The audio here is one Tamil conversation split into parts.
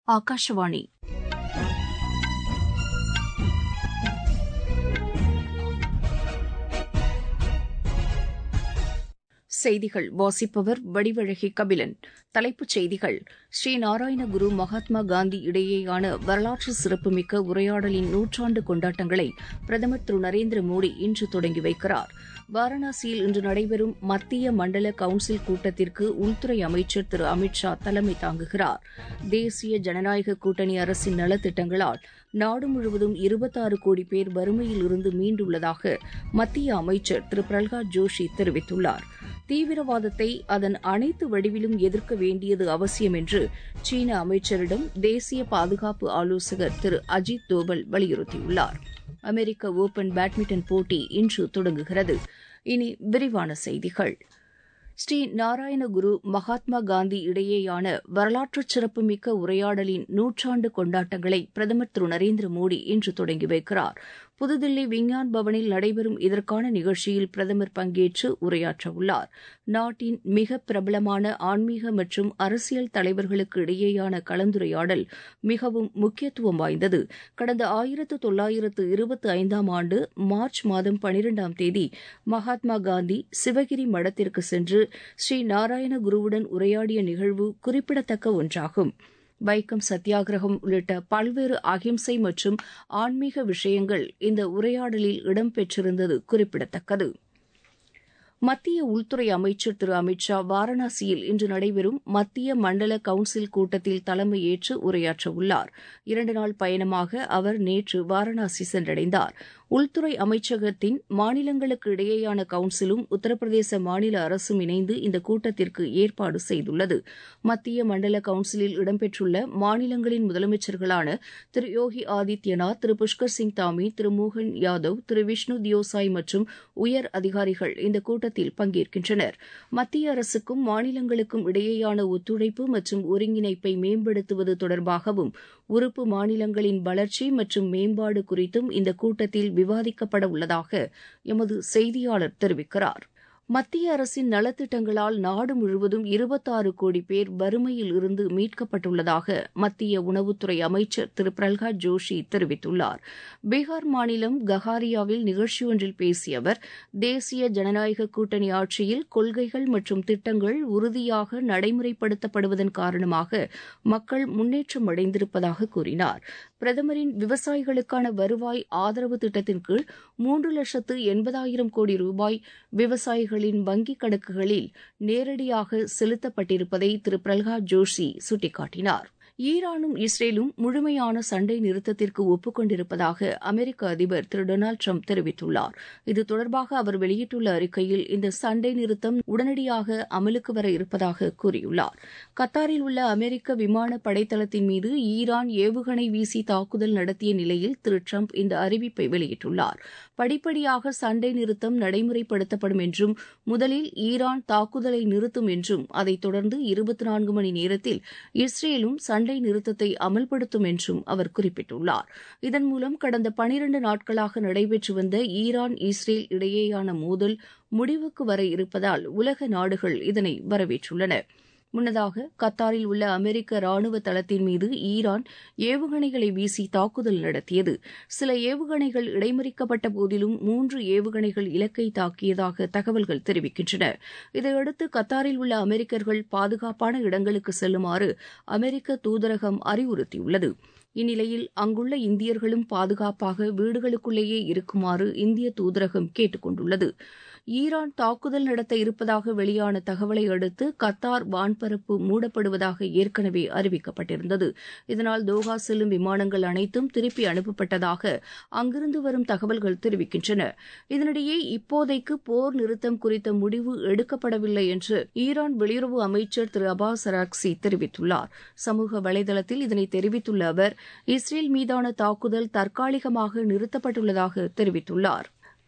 ஆகாஷவாணி செய்திகள் வாசிப்பவர் வடிவழகி கபிலன் தலைப்புச் செய்திகள் ஸ்ரீ நாராயணகுரு மகாத்மா காந்தி இடையேயான வரலாற்று சிறப்புமிக்க உரையாடலின் நூற்றாண்டு கொண்டாட்டங்களை பிரதமர் திரு நரேந்திர மோடி இன்று தொடங்கி வைக்கிறார் வாரணாசியில் இன்று நடைபெறும் மத்திய மண்டல கவுன்சில் கூட்டத்திற்கு உள்துறை அமைச்சர் திரு அமித் ஷா தலைமை தாங்குகிறார் தேசிய ஜனநாயக கூட்டணி அரசின் நலத்திட்டங்களால் நாடு முழுவதும் இருபத்தாறு கோடி பேர் வறுமையில் இருந்து மீண்டுள்ளதாக மத்திய அமைச்சர் திரு பிரல்ஹாத் ஜோஷி தெரிவித்துள்ளார் தீவிரவாதத்தை அதன் அனைத்து வடிவிலும் எதிர்க்க வேண்டியது அவசியம் என்று சீன அமைச்சரிடம் தேசிய பாதுகாப்பு ஆலோசகர் திரு அஜித் தோவல் வலியுறுத்தியுள்ளார் அமெரிக்க ஒபன் பேட்மிண்டன் போட்டி இன்று தொடங்குகிறது இனி விரிவான செய்திகள் ஸ்ரீ நாராயணகுரு மகாத்மா காந்தி இடையேயான வரலாற்று சிறப்புமிக்க உரையாடலின் நூற்றாண்டு கொண்டாட்டங்களை பிரதமர் திரு நரேந்திர மோடி இன்று தொடங்கி வைக்கிறார் புதுதில்லி விஞ்ஞான் பவனில் நடைபெறும் இதற்கான நிகழ்ச்சியில் பிரதமர் பங்கேற்று உரையாற்றவுள்ளார் நாட்டின் மிக பிரபலமான ஆன்மீக மற்றும் அரசியல் தலைவர்களுக்கு இடையேயான கலந்துரையாடல் மிகவும் முக்கியத்துவம் வாய்ந்தது கடந்த ஆயிரத்து தொள்ளாயிரத்து இருபத்தி ஐந்தாம் ஆண்டு மார்ச் மாதம் பனிரெண்டாம் தேதி மகாத்மா காந்தி சிவகிரி மடத்திற்கு சென்று ஸ்ரீ நாராயண குருவுடன் உரையாடிய நிகழ்வு குறிப்பிடத்தக்க ஒன்றாகும் வைக்கம் சத்தியாகிரகம் உள்ளிட்ட பல்வேறு அகிம்சை மற்றும் ஆன்மீக விஷயங்கள் இந்த உரையாடலில் இடம்பெற்றிருந்தது குறிப்பிடத்தக்கது மத்திய உள்துறை அமைச்சர் திரு அமித் ஷா வாரணாசியில் இன்று நடைபெறும் மத்திய மண்டல கவுன்சில் கூட்டத்தில் தலைமையேற்று உரையாற்றவுள்ளார் இரண்டு நாள் பயணமாக அவர் நேற்று வாரணாசி சென்றடைந்தார் உள்துறை அமைச்சகத்தின் மாநிலங்களுக்கு இடையேயான கவுன்சிலும் உத்தரப்பிரதேச மாநில அரசும் இணைந்து இந்த கூட்டத்திற்கு ஏற்பாடு செய்துள்ளது மத்திய மண்டல கவுன்சிலில் இடம்பெற்றுள்ள மாநிலங்களின் முதலமைச்சர்களான திரு யோகி ஆதித்யநாத் திரு புஷ்கர் சிங் தாமி திரு மோகன் யாதவ் திரு விஷ்ணு தியோசாய் மற்றும் உயர் அதிகாரிகள் இந்த கூட்டத்தில் பங்கேற்கின்றனர் மத்திய அரசுக்கும் மாநிலங்களுக்கும் இடையேயான ஒத்துழைப்பு மற்றும் ஒருங்கிணைப்பை மேம்படுத்துவது தொடர்பாகவும் உறுப்பு மாநிலங்களின் வளர்ச்சி மற்றும் மேம்பாடு குறித்தும் இந்த கூட்டத்தில் விவாதிக்கப்பட உள்ளதாக எமது செய்தியாளர் தெரிவிக்கிறார் மத்திய அரசின் நலத்திட்டங்களால் நாடு முழுவதும் இருபத்தாறு கோடி பேர் வறுமையில் இருந்து மீட்கப்பட்டுள்ளதாக மத்திய உணவுத்துறை அமைச்சர் திரு பிரல்ஹாத் ஜோஷி தெரிவித்துள்ளார் பீகார் மாநிலம் கஹாரியாவில் நிகழ்ச்சி ஒன்றில் பேசிய அவர் தேசிய ஜனநாயக கூட்டணி ஆட்சியில் கொள்கைகள் மற்றும் திட்டங்கள் உறுதியாக நடைமுறைப்படுத்தப்படுவதன் காரணமாக மக்கள் முன்னேற்றம் அடைந்திருப்பதாக கூறினார் பிரதமரின் விவசாயிகளுக்கான வருவாய் ஆதரவு திட்டத்தின் கீழ் மூன்று லட்சத்து எண்பதாயிரம் கோடி ரூபாய் விவசாயிகளின் வங்கிக் கணக்குகளில் நேரடியாக செலுத்தப்பட்டிருப்பதை திரு பிரல்ஹாத் ஜோஷி சுட்டிக்காட்டினார் ஈரானும் இஸ்ரேலும் முழுமையான சண்டை நிறுத்தத்திற்கு ஒப்புக் கொண்டிருப்பதாக அமெரிக்க அதிபர் திரு டொனால்டு ட்ரம்ப் தெரிவித்துள்ளார் இது தொடர்பாக அவர் வெளியிட்டுள்ள அறிக்கையில் இந்த சண்டை நிறுத்தம் உடனடியாக அமலுக்கு வர இருப்பதாக கூறியுள்ளார் கத்தாரில் உள்ள அமெரிக்க விமான படைத்தளத்தின் மீது ஈரான் ஏவுகணை வீசி தாக்குதல் நடத்திய நிலையில் திரு ட்ரம்ப் இந்த அறிவிப்பை வெளியிட்டுள்ளார் படிப்படியாக சண்டை நிறுத்தம் நடைமுறைப்படுத்தப்படும் என்றும் முதலில் ஈரான் தாக்குதலை நிறுத்தும் என்றும் அதைத் தொடர்ந்து இருபத்தி நான்கு மணி நேரத்தில் இஸ்ரேலும் சண்டை நிறுத்தத்தை அமல்படுத்தும் என்றும் அவர் குறிப்பிட்டுள்ளார் இதன் மூலம் கடந்த பனிரண்டு நாட்களாக நடைபெற்று வந்த ஈரான் இஸ்ரேல் இடையேயான மோதல் முடிவுக்கு வர இருப்பதால் உலக நாடுகள் இதனை வரவேற்றுள்ளன முன்னதாக கத்தாரில் உள்ள அமெரிக்க ராணுவ தளத்தின் மீது ஈரான் ஏவுகணைகளை வீசி தாக்குதல் நடத்தியது சில ஏவுகணைகள் இடைமறிக்கப்பட்ட போதிலும் மூன்று ஏவுகணைகள் இலக்கை தாக்கியதாக தகவல்கள் தெரிவிக்கின்றன இதையடுத்து கத்தாரில் உள்ள அமெரிக்கர்கள் பாதுகாப்பான இடங்களுக்கு செல்லுமாறு அமெரிக்க தூதரகம் அறிவுறுத்தியுள்ளது இந்நிலையில் அங்குள்ள இந்தியர்களும் பாதுகாப்பாக வீடுகளுக்குள்ளேயே இருக்குமாறு இந்திய தூதரகம் கேட்டுக் கொண்டுள்ளது ஈரான் தாக்குதல் நடத்த இருப்பதாக வெளியான தகவலை அடுத்து கத்தார் வான்பரப்பு மூடப்படுவதாக ஏற்கனவே அறிவிக்கப்பட்டிருந்தது இதனால் தோஹா செல்லும் விமானங்கள் அனைத்தும் திருப்பி அனுப்பப்பட்டதாக அங்கிருந்து வரும் தகவல்கள் தெரிவிக்கின்றன இதனிடையே இப்போதைக்கு போர் நிறுத்தம் குறித்த முடிவு எடுக்கப்படவில்லை என்று ஈரான் வெளியுறவு அமைச்சர் திரு அபாஸ் அராக்சி தெரிவித்துள்ளார் சமூக வலைதளத்தில் இதனை தெரிவித்துள்ள அவர் இஸ்ரேல் மீதான தாக்குதல் தற்காலிகமாக நிறுத்தப்பட்டுள்ளதாக தெரிவித்துள்ளார்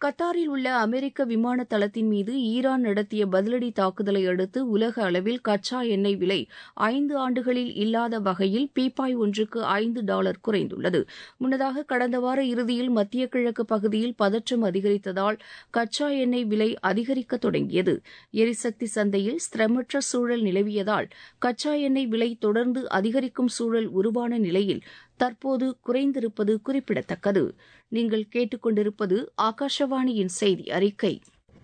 கத்தாரில் உள்ள அமெரிக்க விமான தளத்தின் மீது ஈரான் நடத்திய பதிலடி தாக்குதலை அடுத்து உலக அளவில் கச்சா எண்ணெய் விலை ஐந்து ஆண்டுகளில் இல்லாத வகையில் பீப்பாய் ஒன்றுக்கு ஐந்து டாலர் குறைந்துள்ளது முன்னதாக கடந்த வார இறுதியில் மத்திய கிழக்கு பகுதியில் பதற்றம் அதிகரித்ததால் கச்சா எண்ணெய் விலை அதிகரிக்க தொடங்கியது எரிசக்தி சந்தையில் ஸ்திரமற்ற சூழல் நிலவியதால் கச்சா எண்ணெய் விலை தொடர்ந்து அதிகரிக்கும் சூழல் உருவான நிலையில் தற்போது குறைந்திருப்பது குறிப்பிடத்தக்கது நீங்கள் கேட்டுக்கொண்டிருப்பது ஆகாஷவாணியின் செய்தி அறிக்கை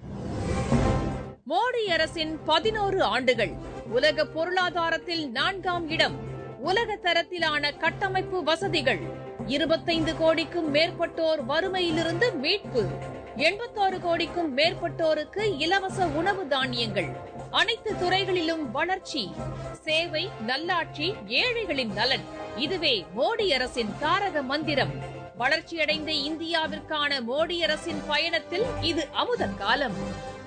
மோடி அரசின் பதினோரு ஆண்டுகள் உலக பொருளாதாரத்தில் நான்காம் இடம் உலக தரத்திலான கட்டமைப்பு வசதிகள் இருபத்தைந்து கோடிக்கும் மேற்பட்டோர் வறுமையிலிருந்து மீட்பு எண்பத்தாறு கோடிக்கும் மேற்பட்டோருக்கு இலவச உணவு தானியங்கள் அனைத்து துறைகளிலும் வளர்ச்சி சேவை நல்லாட்சி ஏழைகளின் நலன் இதுவே மோடி அரசின் தாரக மந்திரம் வளர்ச்சியடைந்த இந்தியாவிற்கான மோடி அரசின் பயணத்தில் இது அமுத காலம்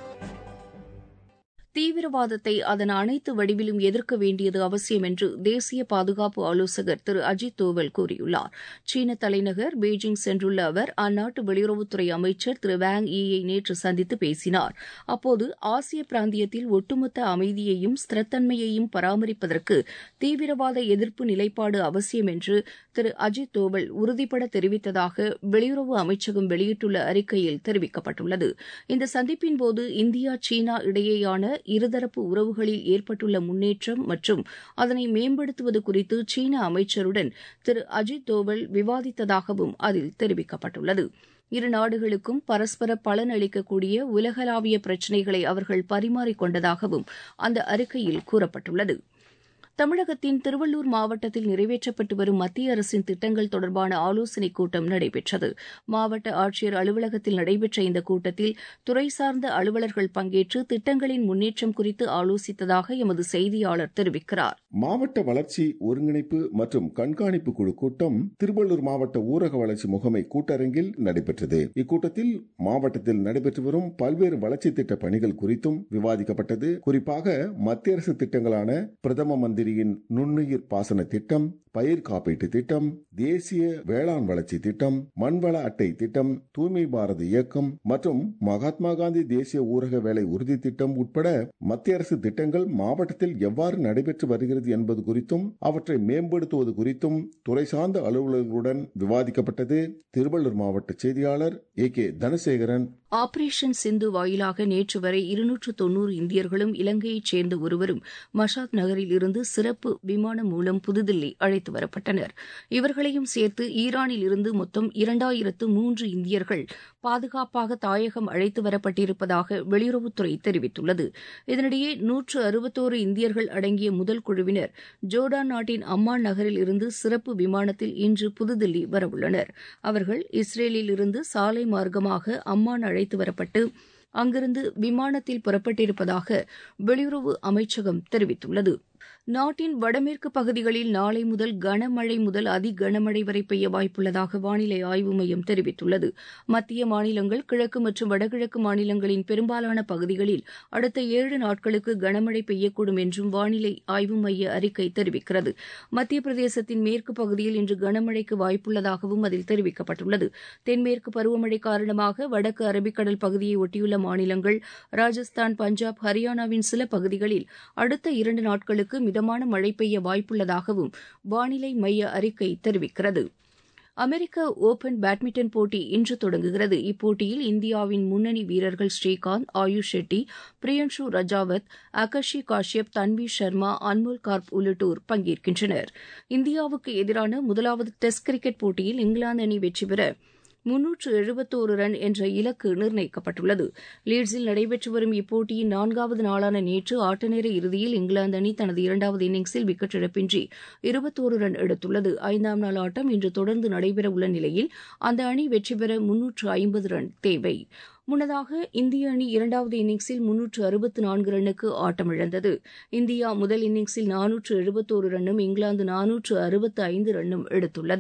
தீவிரவாதத்தை அதன் அனைத்து வடிவிலும் எதிர்க்க வேண்டியது அவசியம் என்று தேசிய பாதுகாப்பு ஆலோசகர் திரு அஜித் தோவல் கூறியுள்ளார் சீன தலைநகர் பெய்ஜிங் சென்றுள்ள அவர் அந்நாட்டு வெளியுறவுத்துறை அமைச்சர் திரு வேங் ஈயை நேற்று சந்தித்து பேசினார் அப்போது ஆசிய பிராந்தியத்தில் ஒட்டுமொத்த அமைதியையும் ஸ்திரத்தன்மையையும் பராமரிப்பதற்கு தீவிரவாத எதிர்ப்பு நிலைப்பாடு அவசியம் என்று திரு அஜித் தோவல் உறுதிபட தெரிவித்ததாக வெளியுறவு அமைச்சகம் வெளியிட்டுள்ள அறிக்கையில் தெரிவிக்கப்பட்டுள்ளது இந்த சந்திப்பின்போது இந்தியா சீனா இடையேயான இருதரப்பு உறவுகளில் ஏற்பட்டுள்ள முன்னேற்றம் மற்றும் அதனை மேம்படுத்துவது குறித்து சீன அமைச்சருடன் திரு அஜித் தோவல் விவாதித்ததாகவும் அதில் தெரிவிக்கப்பட்டுள்ளது இரு நாடுகளுக்கும் பரஸ்பர பலன் அளிக்கக்கூடிய உலகளாவிய பிரச்சினைகளை அவர்கள் பரிமாறிக்கொண்டதாகவும் அந்த அறிக்கையில் கூறப்பட்டுள்ளது தமிழகத்தின் திருவள்ளூர் மாவட்டத்தில் நிறைவேற்றப்பட்டு வரும் மத்திய அரசின் திட்டங்கள் தொடர்பான ஆலோசனைக் கூட்டம் நடைபெற்றது மாவட்ட ஆட்சியர் அலுவலகத்தில் நடைபெற்ற இந்த கூட்டத்தில் துறை சார்ந்த அலுவலர்கள் பங்கேற்று திட்டங்களின் முன்னேற்றம் குறித்து ஆலோசித்ததாக எமது செய்தியாளர் தெரிவிக்கிறார் மாவட்ட வளர்ச்சி ஒருங்கிணைப்பு மற்றும் கண்காணிப்பு குழு கூட்டம் திருவள்ளூர் மாவட்ட ஊரக வளர்ச்சி முகமை கூட்டரங்கில் நடைபெற்றது இக்கூட்டத்தில் மாவட்டத்தில் நடைபெற்று வரும் பல்வேறு வளர்ச்சி திட்ட பணிகள் குறித்தும் விவாதிக்கப்பட்டது குறிப்பாக மத்திய அரசு திட்டங்களான பிரதம மந்திரியின் நுண்ணுயிர் பாசன திட்டம் பயிர் காப்பீட்டு திட்டம் தேசிய வேளாண் வளர்ச்சி திட்டம் மண்வள அட்டை திட்டம் தூய்மை பாரத இயக்கம் மற்றும் மகாத்மா காந்தி தேசிய ஊரக வேலை உறுதி திட்டம் உட்பட மத்திய அரசு திட்டங்கள் மாவட்டத்தில் எவ்வாறு நடைபெற்று வருகிறது என்பது குறித்தும் அவற்றை மேம்படுத்துவது குறித்தும் துறை சார்ந்த அலுவலர்களுடன் விவாதிக்கப்பட்டது திருவள்ளூர் மாவட்ட செய்தியாளர் A K Dhanasekaran operation Sindoor வாயிலாக நேற்று வரை இருநூற்று தொன்னூறு இந்தியர்களும் இலங்கையைச் சேர்ந்த ஒருவரும் மஷாத் நகரில் இருந்து சிறப்பு விமானம் மூலம் புதுதில்லி அழைத்து வரப்பட்டனர் இவர்களையும் சேர்த்து ஈரானில் இருந்து மொத்தம் இரண்டாயிரத்து மூன்று இந்தியர்கள் பாதுகாப்பாக தாயகம் அழைத்து வரப்பட்டிருப்பதாக வெளியுறவுத்துறை தெரிவித்துள்ளது இதனிடையே நூற்று அறுபத்தோரு இந்தியர்கள் அடங்கிய முதல் குழுவினர் ஜோர்டான் நாட்டின் அம்மான் நகரில் இருந்து சிறப்பு விமானத்தில் இன்று புதுதில்லி வரவுள்ளனர் அவர்கள் இஸ்ரேலில் இருந்து சாலை மார்க்கமாக அம்மான் அழைத்து வரப்பட்டு அங்கிருந்து விமானத்தில் புறப்பட்டிருப்பதாக வெளியுறவு அமைச்சகம் தெரிவித்துள்ளது நாட்டின் வடமேற்கு பகுதிகளில் நாளை முதல் கனமழை முதல் அதி கனமழை வரை பெய்ய வாய்ப்புள்ளதாக வானிலை ஆய்வு மையம் தெரிவித்துள்ளது மத்திய மாநிலங்கள் கிழக்கு மற்றும் வடகிழக்கு மாநிலங்களின் பெரும்பாலான பகுதிகளில் அடுத்த ஏழு நாட்களுக்கு கனமழை பெய்யக்கூடும் என்றும் வானிலை ஆய்வு மைய அறிக்கை தெரிவிக்கிறது மத்திய பிரதேசத்தின் மேற்கு பகுதியில் இன்று கனமழைக்கு வாய்ப்புள்ளதாகவும் அதில் தெரிவிக்கப்பட்டுள்ளது தென்மேற்கு பருவமழை காரணமாக வடக்கு அரபிக்கடல் பகுதியை ஒட்டியுள்ள மாநிலங்கள் ராஜஸ்தான் பஞ்சாப் ஹரியானாவின் சில பகுதிகளில் அடுத்த இரண்டு நாட்களுக்கு மிதமான மழை பெய்ய வாய்ப்புள்ளதாகவும் வானிலை மைய அறிக்கை தெரிவிக்கிறது அமெரிக்க ஓபன் பேட்மிண்டன் போட்டி இன்று தொடங்குகிறது இப்போட்டியில் இந்தியாவின் முன்னணி வீரர்கள் ஸ்ரீகாந்த் ஆயுஷ் ஷெட்டி பிரியன்ஷு ரஜாவத் அகஷி காஷ்யப் தன்வி சர்மா அன்மோல் கார்ப் உள்ளிட்டோர் பங்கேற்கின்றனர் இந்தியாவுக்கு எதிரான முதலாவது டெஸ்ட் கிரிக்கெட் போட்டியில் இங்கிலாந்து அணி வெற்றி பெற முன்னூற்று எழுபத்தோரு ரன் என்ற இலக்கு நிர்ணயிக்கப்பட்டுள்ளது லீட்ஸில் நடைபெற்று வரும் இப்போட்டியின் நான்காவது நாளான நேற்று ஆட்டநேர இறுதியில் இங்கிலாந்து அணி தனது இரண்டாவது இன்னிங்ஸில் விக்கெட் இழப்பின்றி இருபத்தோரு ரன் எடுத்துள்ளது ஐந்தாம் நாள் ஆட்டம் இன்று தொடர்ந்து நடைபெறவுள்ள நிலையில் அந்த அணி வெற்றி பெற முன்னூற்று ஐம்பது ரன் தேவை முன்னதாக இந்திய அணி இரண்டாவது இன்னிங்ஸில் முன்னூற்று அறுபத்து நான்கு ரன்னுக்கு ஆட்டமிழந்தது இந்தியா முதல் இன்னிங்ஸில் நானூற்று எழுபத்தோரு ரன்னும் இங்கிலாந்து நானூற்று அறுபத்து ஐந்து ரன்னும் எடுத்துள்ளது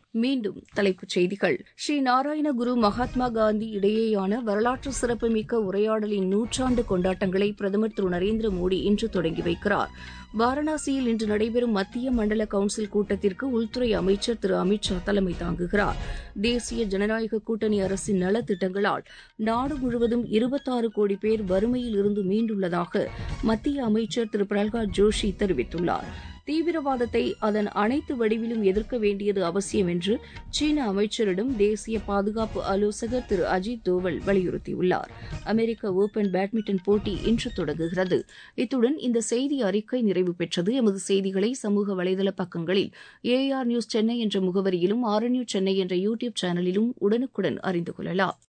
மீண்டும் தலைப்புச் செய்திகள் ஸ்ரீ நாராயணகுரு மகாத்மா காந்தி இடையேயான வரலாற்று சிறப்புமிக்க உரையாடலின் நூற்றாண்டு கொண்டாட்டங்களை பிரதமர் திரு நரேந்திர மோடி இன்று தொடங்கி வைக்கிறார் வாரணாசியில் இன்று நடைபெறும் மத்திய மண்டல கவுன்சில் கூட்டத்திற்கு உள்துறை அமைச்சர் திரு அமித் ஷா தலைமை தாங்குகிறார் தேசிய ஜனநாயக கூட்டணி அரசின் நலத்திட்டங்களால் நாடு முழுவதும் இருபத்தாறு கோடி பேர் வறுமையில் இருந்து மீண்டுள்ளதாக மத்திய அமைச்சர் திரு பிரல்காத் ஜோஷி தெரிவித்துள்ளார் தீவிரவாதத்தை அதன் அனைத்து வடிவிலும் எதிர்க்க வேண்டியது அவசியம் என்று சீன அமைச்சரிடம் தேசிய பாதுகாப்பு ஆலோசகர் திரு அஜித் தோவல் வலியுறுத்தியுள்ளார் அமெரிக்க ஓபன் பேட்மிண்டன் போட்டி இன்று தொடங்குகிறது இத்துடன் இந்த செய்தி அறிக்கை நிறைவு பெற்றது எமது செய்திகளை சமூக வலைதள பக்கங்களில் ஏஆர் நியூஸ் சென்னை என்ற முகவரியிலும் ஆர் நியூஸ் சென்னை என்ற யூ டியூப் சேனலிலும் உடனுக்குடன் அறிந்து கொள்ளலாம்